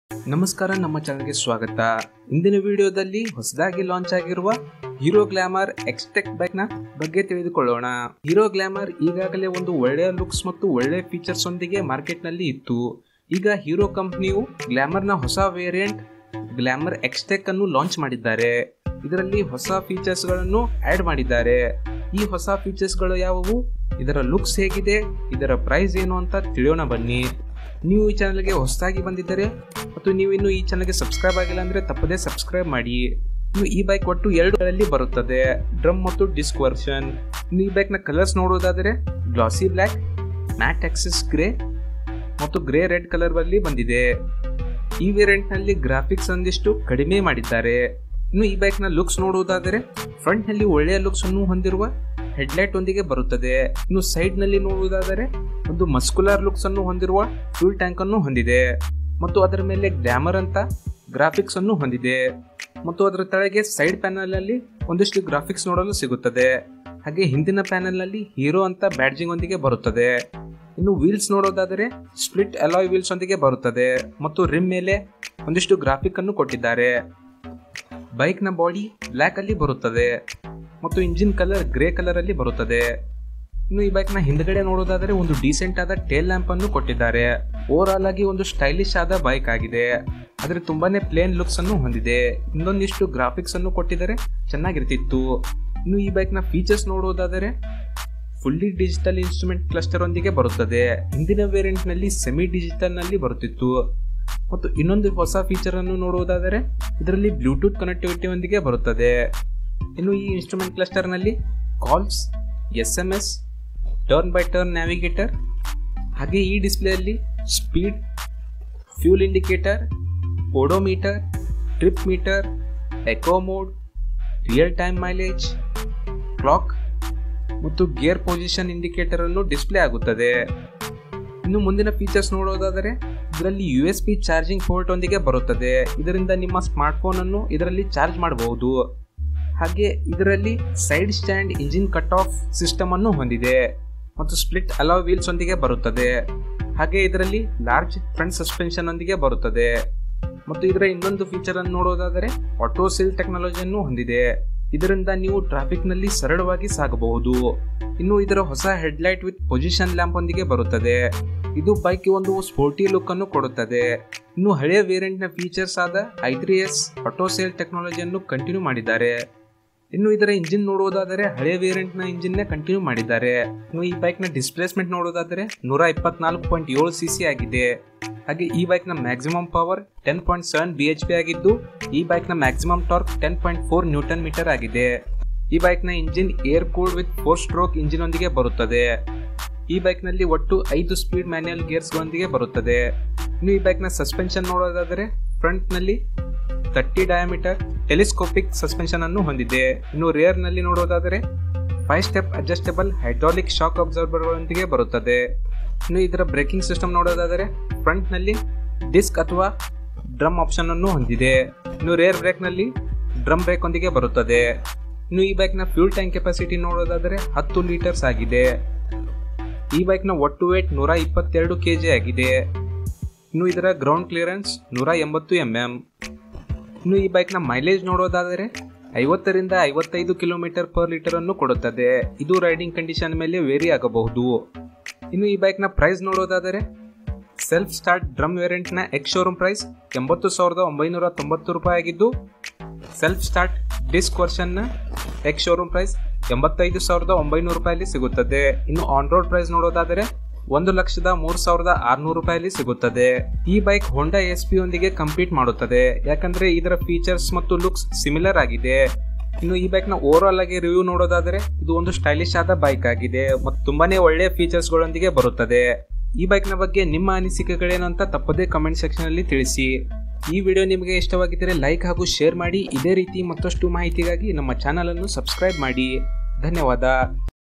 ನಮಸ್ಕಾರ ನಮ್ಮ ಚಾನಲ್ಗೆ ಸ್ವಾಗತ ಇಂದಿನ ವಿಡಿಯೋದಲ್ಲಿ ಹೊಸದಾಗಿ ಲಾಂಚ್ ಆಗಿರುವ ಹೀರೋ ಗ್ಲಾಮರ್ ಎಕ್ಸ್ಟೆಕ್ ಬೈಕ್ ನ ಬಗ್ಗೆ ತಿಳಿದುಕೊಳ್ಳೋಣ ಹೀರೋ ಗ್ಲಾಮರ್ ಈಗಾಗಲೇ ಒಂದು ಒಳ್ಳೆಯ ಲುಕ್ಸ್ ಮತ್ತು ಒಳ್ಳೆಯ ಫೀಚರ್ಸ್ ಒಂದಿಗೆ ಮಾರ್ಕೆಟ್ ನಲ್ಲಿ ಇತ್ತು ಈಗ ಹೀರೋ ಕಂಪನಿಯು ಗ್ಲಾಮರ್ ನ ಹೊಸ ವೇರಿಯಂಟ್ ಗ್ಲಾಮರ್ ಎಕ್ಸ್ಟೆಕ್ ಅನ್ನು ಲಾಂಚ್ ಮಾಡಿದ್ದಾರೆ ಇದರಲ್ಲಿ ಹೊಸ ಫೀಚರ್ಸ್ ಗಳನ್ನು ಆಡ್ ಮಾಡಿದ್ದಾರೆ ಈ ಹೊಸ ಫೀಚರ್ಸ್ ಗಳು ಯಾವುವು ಇದರ ಲುಕ್ಸ್ ಹೇಗಿದೆ ಇದರ ಪ್ರೈಸ್ ಏನು ಅಂತ ತಿಳಿಯೋಣ ಬನ್ನಿ ನೀವು ಈ ಚಾನಲ್ಗೆ ಹೊಸದಾಗಿ ಬಂದಿದ್ದರೆ ಮತ್ತು ನೀವು ಇನ್ನು ಈ ಚಾನಲ್ಗೆ ಸಬ್ಸ್ಕ್ರೈಬ್ ಆಗಿಲ್ಲ ಅಂದ್ರೆ ತಪ್ಪದೇ ಸಬ್ಸ್ಕ್ರೈಬ್ ಮಾಡಿ ಇನ್ನು ಈ ಬೈಕ್ ಒಟ್ಟು ಎರಡರಲ್ಲಿ ಬರುತ್ತದೆ ಡ್ರಮ್ ಮತ್ತು ಡಿಸ್ಕ್ ವರ್ಷನ್ ಇನ್ನು ಈ ಬೈಕ್ನ ಕಲರ್ಸ್ ನೋಡುವುದಾದರೆ glossy black matte axis grey ಮತ್ತು ಗ್ರೇ ರೆಡ್ ಕಲರ್ ಅಲ್ಲಿ ಬಂದಿದೆ ಈ ವೇರಿಯಂಟ್ ನಲ್ಲಿ ಗ್ರಾಫಿಕ್ಸ್ ಒಂದಿಷ್ಟು ಕಡಿಮೆ ಮಾಡಿದ್ದಾರೆ ಇನ್ನು ಈ ಬೈಕ್ ನ ಲುಕ್ಸ್ ನೋಡುವುದಾದರೆ ಫ್ರಂಟ್ ನಲ್ಲಿ ಒಳ್ಳೆಯ ಲುಕ್ಸ್ ಅನ್ನು ಹೊಂದಿರುವ ಹೆಡ್ಲೈಟ್ ಒಂದಿಗೆ ಬರುತ್ತದೆ ಇನ್ನು ಸೈಡ್ ನಲ್ಲಿ ನೋಡುವುದಾದರೆ ಒಂದು ಮಸ್ಕುಲರ್ ಲುಕ್ಸ್ ಅನ್ನು ಹೊಂದಿರುವ ಫ್ಯೂಲ್ ಟ್ಯಾಂಕ್ ಅನ್ನು ಹೊಂದಿದೆ ಮತ್ತು ಅದರ ಮೇಲೆ ಗ್ಲಾಮರ್ ಅಂತ ಗ್ರಾಫಿಕ್ಸ್ ಅನ್ನು ಹೊಂದಿದೆ ಮತ್ತು ಅದರ ಕೆಳಗೆ ಸೈಡ್ ಪ್ಯಾನಲ್ ಅಲ್ಲಿ ಒಂದಿಷ್ಟು ಗ್ರಾಫಿಕ್ಸ್ ನೋಡಲು ಸಿಗುತ್ತದೆ ಹಾಗೆ ಹಿಂದಿನ ಪ್ಯಾನಲ್ ನಲ್ಲಿ ಹೀರೋ ಅಂತ ಬ್ಯಾಡ್ಜಿಂಗ್ ಒಂದಿಗೆ ಬರುತ್ತದೆ ಇನ್ನು ವೀಲ್ಸ್ ನೋಡೋದಾದರೆ ಸ್ಪ್ಲಿಟ್ ಅಲಾಯ್ ವೀಲ್ಸ್ ಒಂದಿಗೆ ಬರುತ್ತದೆ ಮತ್ತು ರಿಮ್ ಮೇಲೆ ಒಂದಿಷ್ಟು ಗ್ರಾಫಿಕ್ ಅನ್ನು ಕೊಟ್ಟಿದ್ದಾರೆ ಬೈಕ್ ನ ಬಾಡಿ ಬ್ಲ್ಯಾಕ್ ಅಲ್ಲಿ ಬರುತ್ತದೆ ಮತ್ತು ಇಂಜಿನ್ ಕಲರ್ ಗ್ರೇ ಕಲರ್ ಅಲ್ಲಿ ಬರುತ್ತದೆ ಇನ್ನು ಈ ಬೈಕ್ ನ ಹಿಂದ್ಗಡೆ ನೋಡೋದಾದರೆ ಒಂದು ಡೀಸೆಂಟ್ ಆದ ಟೇಲ್ ಲ್ಯಾಂಪ್ ಅನ್ನು ಕೊಟ್ಟಿದ್ದಾರೆ ಓವರ್ ಆಲ್ ಆಗಿ ಒಂದು ಸ್ಟೈಲಿಶ್ ಆದ ಬೈಕ್ ಆಗಿದೆ ಆದ್ರೆ ತುಂಬಾನೇ ಪ್ಲೇನ್ ಲುಕ್ಸ್ ಅನ್ನು ಹೊಂದಿದೆ ಇನ್ನೊಂದಿಷ್ಟು ಗ್ರಾಫಿಕ್ಸ್ ಅನ್ನು ಕೊಟ್ಟಿದ್ದಾರೆ ಚೆನ್ನಾಗಿರ್ತಿತ್ತು ಇನ್ನು ಈ ಬೈಕ್ ನ ಫೀಚರ್ಸ್ ನೋಡೋದಾದರೆ ಫುಲ್ಲಿ ಡಿಜಿಟಲ್ ಇನ್ಸ್ಟ್ರೂಮೆಂಟ್ ಕ್ಲಸ್ಟರ್ ಒಂದಿಗೆ ಬರುತ್ತದೆ ಹಿಂದಿನ ವೇರಿಯಂಟ್ ನಲ್ಲಿ ಸೆಮಿ ಡಿಜಿಟಲ್ ನಲ್ಲಿ ಬರುತ್ತಿತ್ತು ಮತ್ತು ಇನ್ನೊಂದು ಹೊಸ ಫೀಚರ್ ಅನ್ನು ನೋಡುವುದಾದರೆ ಇದರಲ್ಲಿ ಬ್ಲೂಟೂತ್ ಕನೆಕ್ಟಿವಿಟಿ ಒಂದಿಗೆ ಬರುತ್ತದೆ ಇನ್ನು ಈ ಇನ್ಸ್ಟ್ರೂಮೆಂಟ್ ಕ್ಲಸ್ಟರ್ ನಲ್ಲಿ calls S M S turn by turn navigator ಹಾಗೆ ಈ ಡಿಸ್ಪ್ಲೇಯಲ್ಲಿ speed fuel indicator odometer trip meter eco mode real time mileage clock ಮತ್ತು ಗೇರ್ ಪೊಸಿಷನ್ ಇಂಡಿಕೇಟರ್ ಅನ್ನು ಡಿಸ್ಪ್ಲೇ ಆಗುತ್ತದೆ ಇನ್ನು ಮುಂದಿನ ಫೀಚರ್ಸ್ ನೋಡೋದಾದರೆ ಇದರಲ್ಲಿ U S B charging port ಒಂದಿಗೆ ಬರುತ್ತದೆ ಇದರಿಂದ ನಿಮ್ಮ ಸ್ಮಾರ್ಟ್ಫೋನ್ ಅನ್ನು ಇದರಲ್ಲಿ ಚಾರ್ಜ್ ಮಾಡಬಹುದು ಹಾಗೆ ಇದರಲ್ಲಿ side stand engine cut off system ಅನ್ನು ಹೊಂದಿದೆ ಮತ್ತು ಸ್ಪ್ಲಿಟ್ ಅಲಾ ವೀಲ್ಸ್ ಒಂದಿಗೆ ಬರುತ್ತದೆ ಹಾಗೆ ಇದರಲ್ಲಿ ಲಾರ್ಜ್ ಫ್ರಂಟ್ ಸಸ್ಪೆನ್ಷನ್ ಒಂದಿಗೆ ಬರುತ್ತದೆ ಮತ್ತು ಇದರ ಇನ್ನೊಂದು ಫೀಚರ್ ಅನ್ನು ನೋಡೋದಾದರೆ ಆಟೋ ಸೀಲ್ ಟೆಕ್ನಾಲಜಿಯನ್ನು ಹೊಂದಿದೆ ಇದರಿಂದ ನೀವು ಟ್ರಾಫಿಕ್ ನಲ್ಲಿ ಸರಳವಾಗಿ ಸಾಗಬಹುದು ಇನ್ನು ಇದರ ಹೊಸ ಹೆಡ್ಲೈಟ್ ವಿತ್ ಪೊಸಿಷನ್ ಲ್ಯಾಂಪ್ ಒಂದಿಗೆ ಬರುತ್ತದೆ ಇದು ಬೈಕ್ ಒಂದು ಸ್ಪೋರ್ಟಿ ಲುಕ್ ಅನ್ನು ಕೊಡುತ್ತದೆ ಇನ್ನು ಹಳೆಯ ವೇರಿಯಂಟ್ ನ ಫೀಚರ್ಸ್ ಆದ I three S auto sail ಟೆಕ್ನಾಲಜಿಯನ್ನು ಕಂಟಿನ್ಯೂ ಮಾಡಿದ್ದಾರೆ ಇನ್ನು ಇದರ ಇಂಜಿನ್ ನೋಡುವುದಾದರೆ ಹಳೆಯ ವೇರಿಯಂಟ್ ನ ಇಂಜಿನ್ ನೇ ಕಂಟಿನ್ಯೂ ಮಾಡಿದ್ದಾರೆ ಇನ್ನು ಈ ಬೈಕ್ ನ ಡಿಸ್ಪ್ಲೇಸ್ಮೆಂಟ್ ನೋಡೋದಾದರೆ ನೂರ ಇಪ್ಪತ್ನಾಲ್ಕು ಪಾಯಿಂಟ್ ಏಳು ಸಿ ಸಿ ಆಗಿದೆ ಹಾಗೆ ಈ ಬೈಕ್ ನ maximum power ten point seven B H P ಆಗಿದ್ದು ಈ ಬೈಕ್ ನ maximum torque ten point four newton metre ಆಗಿದೆ ಈ ಬೈಕ್ ನ engine air cooled with four stroke engine ಒಂದಿಗೆ ಬರುತ್ತದೆ ಈ ಬೈಕ್ ನಲ್ಲಿ ಒಟ್ಟು ಐದು ಸ್ಪೀಡ್ ಮ್ಯಾನ್ಯಲ್ ಗೇರ್ಸ್ ಗಳೊಂದಿಗೆ ಬರುತ್ತದೆ ಇನ್ನು ಈ ಬೈಕ್ ನ ಸಸ್ಪೆನ್ಷನ್ ನೋಡೋದಾದರೆ ಫ್ರಂಟ್ ನಲ್ಲಿ ತರ್ಟಿ ಡಯಾಮೀಟರ್ ಟೆಲಿಸ್ಕೋಪಿಕ್ ಸಸ್ಪೆನ್ಷನ್ ಅನ್ನು ಹೊಂದಿದೆ ಇನ್ನು ರೇರ್ ನಲ್ಲಿ ನೋಡೋದಾದರೆ five step adjustable hydraulic shock absorber ಗಳೊಂದಿಗೆ ಬರುತ್ತದೆ ಇನ್ನು ಇದರ ಬ್ರೇಕಿಂಗ್ ಸಿಸ್ಟಮ್ ನೋಡೋದಾದರೆ ಫ್ರಂಟ್ ನಲ್ಲಿ ಡಿಸ್ಕ್ ಅಥವಾ ಡ್ರಮ್ ಆಪ್ಷನ್ ಅನ್ನು ಹೊಂದಿದೆ ಇನ್ನು ರೇರ್ ಬ್ರೇಕ್ ನಲ್ಲಿ ಡ್ರಮ್ ಬ್ರೇಕ್ ಒಂದಿಗೆ ಬರುತ್ತದೆ ಇನ್ನು ಈ ಬೈಕ್ ನ ಫ್ಯೂಲ್ ಟ್ಯಾಂಕ್ ಕೆಪಾಸಿಟಿ ನೋಡೋದಾದರೆ ಹತ್ತು ಲೀಟರ್ಸ್ ಆಗಿದೆ ಈ ಬೈಕ್ ನ ಒಟ್ಟು ವೇಟ್ ನೂರ ಇಪ್ಪತ್ತೆರಡು ಕೆಜಿ ಆಗಿದೆ ಇನ್ನು ಇದರ ಗ್ರೌಂಡ್ ಕ್ಲಿಯರೆನ್ಸ್ ನೂರ ಎಂಬತ್ತು ಎಂ ಎಂ ಇನ್ನು ಈ ಬೈಕ್ ನ ಮೈಲೇಜ್ ನೋಡೋದಾದರೆ ಐವತ್ತರಿಂದ ಐವತ್ತೈದು ಕಿಲೋಮೀಟರ್ ಪರ್ ಲೀಟರ್ ಅನ್ನು ಕೊಡುತ್ತದೆ ಇದು ರೈಡಿಂಗ್ ಕಂಡೀಷನ್ ಮೇಲೆ ವೇರಿ ಆಗಬಹುದು ಇನ್ನು ಈ ಬೈಕ್ ನ ಪ್ರೈಸ್ ನೋಡೋದಾದರೆ ಸೆಲ್ಫ್ ಸ್ಟಾರ್ಟ್ ಡ್ರಮ್ ವೇರಿಯಂಟ್ ನ ಎಕ್ಸ್ ಶೋರೂಮ್ ಪ್ರೈಸ್ ಎಂಬತ್ತು ಸಾವಿರದ ಒಂಬೈನೂರ ತೊಂಬತ್ತು ರೂಪಾಯಿ ಆಗಿದ್ದು ಸೆಲ್ಫ್ ಸ್ಟಾರ್ಟ್ ಡಿಸ್ಕ್ ವರ್ಷನ್ ನ ಎಕ್ಸ್ ಶೋರೂಮ್ ಪ್ರೈಸ್ ಎಂಬತ್ತೈದು ಸಾವಿರದ ಒಂಬೈನೂರು ರೂಪಾಯಲ್ಲಿ ಸಿಗುತ್ತದೆ ಇನ್ನು ಆನ್ ರೋಡ್ ಪ್ರೈಸ್ ನೋಡೋದಾದರೆ ಒಂದು ಲಕ್ಷದ ಮೂರು ಸಾವಿರದ ಆರ್ನೂರು ರೂಪಾಯಲ್ಲಿ ಸಿಗುತ್ತದೆ ಈ ಬೈಕ್ ಹೋಂಡಾ ಎಸ್ ಪಿ ಯೊಂದಿಗೆ ಕಂಪೀಟ್ ಮಾಡುತ್ತದೆ ಯಾಕಂದ್ರೆ ಇದರ ಫೀಚರ್ಸ್ ಮತ್ತು ಲುಕ್ಸ್ ಸಿಮಿಲರ್ ಆಗಿದೆ ಇನ್ನು ಈ ಬೈಕ್ ನ ಓವರ್ ಆಲ್ ಆಗಿ ರಿವ್ಯೂ ನೋಡೋದಾದ್ರೆ ಇದು ಒಂದು ಸ್ಟೈಲಿಶ್ ಆದ ಬೈಕ್ ಆಗಿದೆ ಮತ್ತು ತುಂಬಾನೇ ಒಳ್ಳೆಯ ಫೀಚರ್ಸ್ ಗಳೊಂದಿಗೆ ಬರುತ್ತದೆ ಈ ಬೈಕ್ ನ ಬಗ್ಗೆ ನಿಮ್ಮ ಅನಿಸಿಕೆಗಳೇನು ಅಂತ ತಪ್ಪದೇ ಕಮೆಂಟ್ ಸೆಕ್ಷನ್ ಅಲ್ಲಿ ತಿಳಿಸಿ ಈ ವಿಡಿಯೋ ನಿಮಗೆ ಇಷ್ಟವಾಗಿದ್ದರೆ ಲೈಕ್ ಹಾಗೂ ಶೇರ್ ಮಾಡಿ ಇದೇ ರೀತಿ ಮತ್ತಷ್ಟು ಮಾಹಿತಿಗಾಗಿ ನಮ್ಮ ಚಾನಲ್ ಅನ್ನು ಸಬ್ಸ್ಕ್ರೈಬ್ ಮಾಡಿ ಧನ್ಯವಾದ